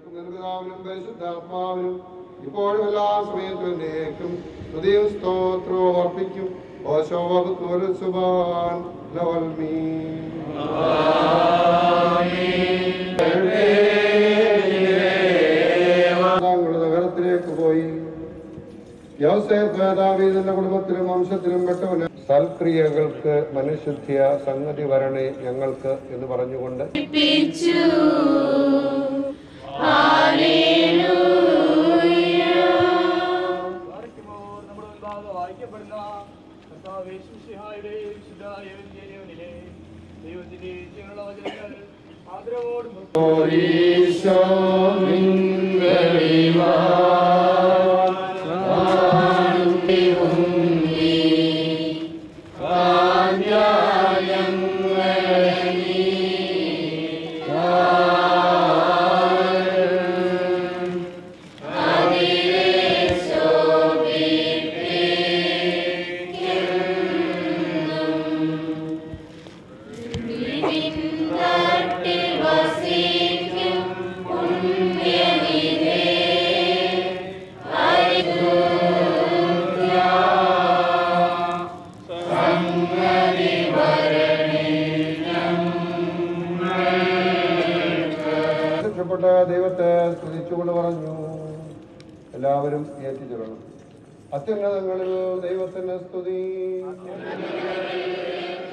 പിതാവിനും പരിശുദ്ധാത്മാവിനും ഇപ്പോഴും എല്ലാ സമയത്തും എന്നേക്കും സ്തുതിയും സ്തോത്രവും അർപ്പിക്കും ഓശോവകുത്തോരു സുബാൻ ലവൽമീ താങ്കളുടെ നഗരത്തിലേക്ക് പോയി യോസേഫ് ദാവീദിന്റെ കുടുംബത്തിലും വംശത്തിലും പെട്ടവന് സൽക്രിയകൾക്ക് മനുശുദ്ധിയ സംഗതി വരണേ ഞങ്ങൾക്ക് എന്ന് പറഞ്ഞുകൊണ്ട് പിച്ചു നമ്മുടെ മുൻപാകെ വായിക്കപ്പെടുന്ന കർത്താവ് യേശുമിശിഹായുടെ വിശുദ്ധ ഏവൻഗേലിയോനിലെ ദൈവത്തിന്റെ ജീവനുള്ള വചനങ്ങൾ ആദരവോടും തട്ടിൽ വസിക്കും പുണ്യനിധേ പ്രത്യക്ഷപ്പെട്ട ദൈവത്തെ സ്തുതിച്ചുകൊണ്ട് പറഞ്ഞു എല്ലാവരും ഏറ്റുചൊല്ലണം അത്യുന്നതങ്ങളിൽ ദൈവത്തിന്റെ സ്തുതി